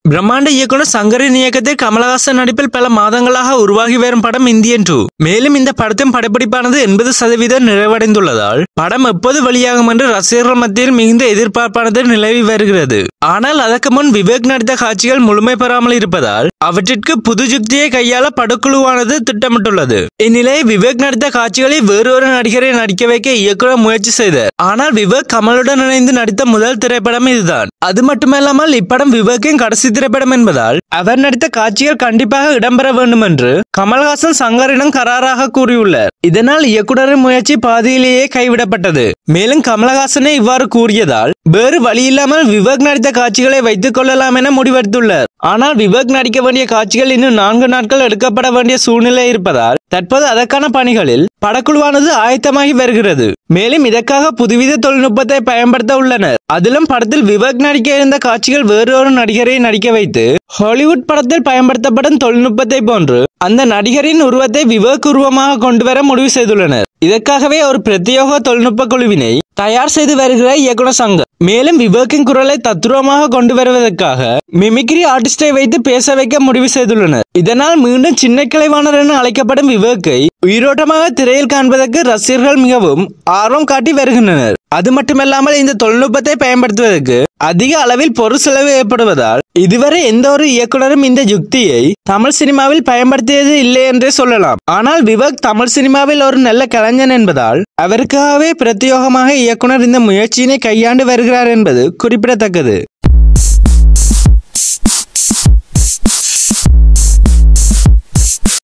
பிரம்மாண்ட இயக்குனர் சங்கரின் இயக்கத்தில் கமலஹாசன் நடிப்பில் பல மாதங்களாக உருவாகி வரும் படம் இந்தியன் டூ மேலும் இந்த படத்தின் படப்பிடிப்பானது எண்பது சதவீதம் நிறைவடைந்துள்ளதால் படம் எப்போது வெளியாகும் என்று ரசிகர்கள் மத்தியில் மிகுந்த எதிர்பார்ப்பானது நிலவி வருகிறது ஆனால் அதற்கு முன் விவேக் நடித்த காட்சிகள் முழுமை பெறாமல் இருப்பதால் அவற்றிற்கு புது யுக்தியை கையாள படக்குழுவானது திட்டமிட்டுள்ளது இந்நிலையில் விவேக் நடித்த காட்சிகளை வேறொரு நடிகரை நடிக்க வைக்க இயக்குனர் முயற்சி செய்தார் ஆனால் விவேக் கமலுடன் இணைந்து நடித்த முதல் திரைப்படம் இதுதான் அது மட்டுமல்லாமல் இப்படம் விவேக்கின் கடைசி திரைப்படம் என்பதால் அவர் நடித்த காட்சிகள் கண்டிப்பாக இடம்பெற வேண்டும் என்று கமல்ஹாசன் சங்கரிடம் கராராக கூறியுள்ளார் இதனால் இயக்குனரின் முயற்சி பாதியிலேயே கைவிடப்பட்டது மேலும் கமலஹாசனை இவ்வாறு கூறியதால் வேறு வழியில்லாமல் விவேக் நடித்த காட்சிகளை வைத்துக் கொள்ளலாம் என முடிவெடுத்துள்ளார் ஆனால் விவேக் நடிக்க வேண்டிய காட்சிகள் இன்னும் நான்கு நாட்கள் எடுக்கப்பட வேண்டிய சூழ்நிலை இருப்பதால் தற்போது அதற்கான பணிகளில் படக்குழுவானது ஆயத்தமாகி வருகிறது மேலும் இதற்காக புதுவித தொழில்நுட்பத்தை பயன்படுத்த உள்ளனர் அதிலும் படத்தில் விவேக் நடிக்க இருந்த காட்சிகள் வேறொரு நடிகரை நடிக்க வைத்து ஹாலிவுட் படத்தில் பயன்படுத்தப்படும் தொழில்நுட்பத்தை போன்று அந்த நடிகரின் உருவத்தை விவேக் உருவமாக கொண்டு வர முடிவு செய்துள்ளனர் இதற்காகவே ஒரு பிரத்யேக தொழில்நுட்ப குழுவினை தயார் செய்து வருகிற இயக்குனர் சங்கர் மேலும் விவேக்கின் குரலை தத்துரூபமாக கொண்டு வருவதற்காக மிமிக்ரி ஆர்டிஸ்டை வைத்து பேச வைக்க முடிவு செய்துள்ளனர் இதனால் மீண்டும் சின்ன கிளைவாணர் என அழைக்கப்படும் விவேக்கை உயிரோட்டமாக திரையில் காண்பதற்கு ரசிகர்கள் மிகவும் ஆர்வம் காட்டி வருகின்றனர் அது மட்டுமல்லாமல் இந்த தொழில்நுட்பத்தை பயன்படுத்துவதற்கு அதிக அளவில் பொருள் செலவு ஏற்படுவதால் இதுவரை எந்த ஒரு இயக்குனரும் இந்த யுக்தியை தமிழ் சினிமாவில் பயன்படுத்தியது இல்லை என்றே சொல்லலாம் ஆனால் விவேக் தமிழ் சினிமாவில் ஒரு நல்ல கலைஞன் என்பதால் அவருக்காகவே பிரத்யேகமாக இயக்குனர் இந்த முயற்சியினை கையாண்டு வருகிறார் என்பது குறிப்பிடத்தக்கது